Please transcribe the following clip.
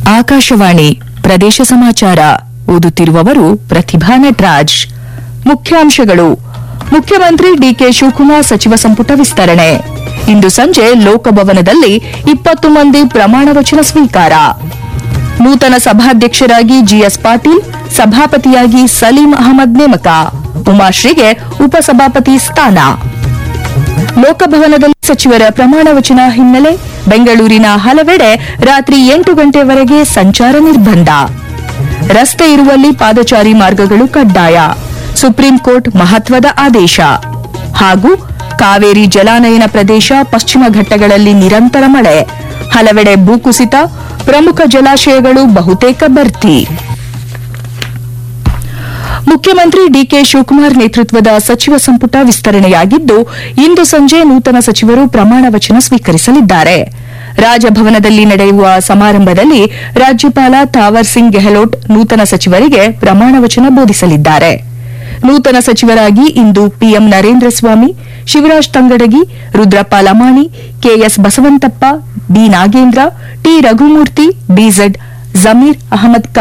ಆಕಾಶವಾಣಿ ಪ್ರದೇಶ ಸಮಾಚಾರ ಓದುತ್ತಿರುವವರು ಪ್ರತಿಭಾ ನಟರಾಜ್ ಮುಖ್ಯಾಂಶಗಳು ಮುಖ್ಯಮಂತ್ರಿ ಡಿಕೆ ಶಿವಕುಮಾರ್ ಸಚಿವ ಸಂಪುಟ ವಿಸ್ತರಣೆ ಇಂದು ಸಂಜೆ ಲೋಕಭವನದಲ್ಲಿ ಇಪ್ಪತ್ತು ಮಂದಿ ಪ್ರಮಾಣ ವಚನ ಸ್ವೀಕಾರ ನೂತನ ಸಭಾಧ್ಯಕ್ಷರಾಗಿ ಜಿಎಸ್ ಪಾಟೀಲ್ ಸಭಾಪತಿಯಾಗಿ ಸಲೀಂ ಅಹಮದ್ ನೇಮಕ ಉಮಾಶ್ರೀಗೆ ಉಪಸಭಾಪತಿ ಸ್ಥಾನ ಲೋಕಭವನದಲ್ಲಿ ಸಚಿವರ ಪ್ರಮಾಣ ವಚನ ಹಿನ್ನೆಲೆ ಬೆಂಗಳೂರಿನ ಹಲವೆಡೆ ರಾತ್ರಿ ಎಂಟು ಗಂಟೆವರೆಗೆ ಸಂಚಾರ ನಿರ್ಬಂಧ ರಸ್ತೆ ಇರುವಲ್ಲಿ ಪಾದಚಾರಿ ಮಾರ್ಗಗಳು ಕಡ್ಡಾಯ ಸುಪ್ರೀಂ ಕೋರ್ಟ್ ಮಹತ್ವದ ಆದೇಶ ಹಾಗೂ ಕಾವೇರಿ ಜಲಾನಯನ ಪ್ರದೇಶ ಪಶ್ಚಿಮ ಘಟ್ಟಗಳಲ್ಲಿ ನಿರಂತರ ಮಳೆ ಹಲವೆಡೆ ಭೂಕುಸಿತ ಪ್ರಮುಖ ಜಲಾಶಯಗಳು ಬಹುತೇಕ ಭರ್ತಿ ಮುಖ್ಯಮಂತ್ರಿ ಡಿಕೆ ಶಿವಕುಮಾರ್ ನೇತೃತ್ವದ ಸಚಿವ ಸಂಪುಟ ವಿಸ್ತರಣೆಯಾಗಿದ್ದು ಇಂದು ಸಂಜೆ ನೂತನ ಸಚಿವರು ಪ್ರಮಾಣ ವಚನ ಸ್ವೀಕರಿಸಲಿದ್ದಾರೆ ರಾಜಭವನದಲ್ಲಿ ನಡೆಯುವ ಸಮಾರಂಭದಲ್ಲಿ ರಾಜ್ಯಪಾಲ ಥಾವರ್ ಸಿಂಗ್ ಗೆಹ್ಲೋಟ್ ನೂತನ ಸಚಿವರಿಗೆ ಪ್ರಮಾಣ ವಚನ ಬೋಧಿಸಲಿದ್ದಾರೆ ನೂತನ ಸಚಿವರಾಗಿ ಇಂದು P M Narendra Swamy Shivaraj Tangadagi Rudrappa Lamani K S Basavanthappa B Nagendra T Raghumurthy B Z Zameer Ahmed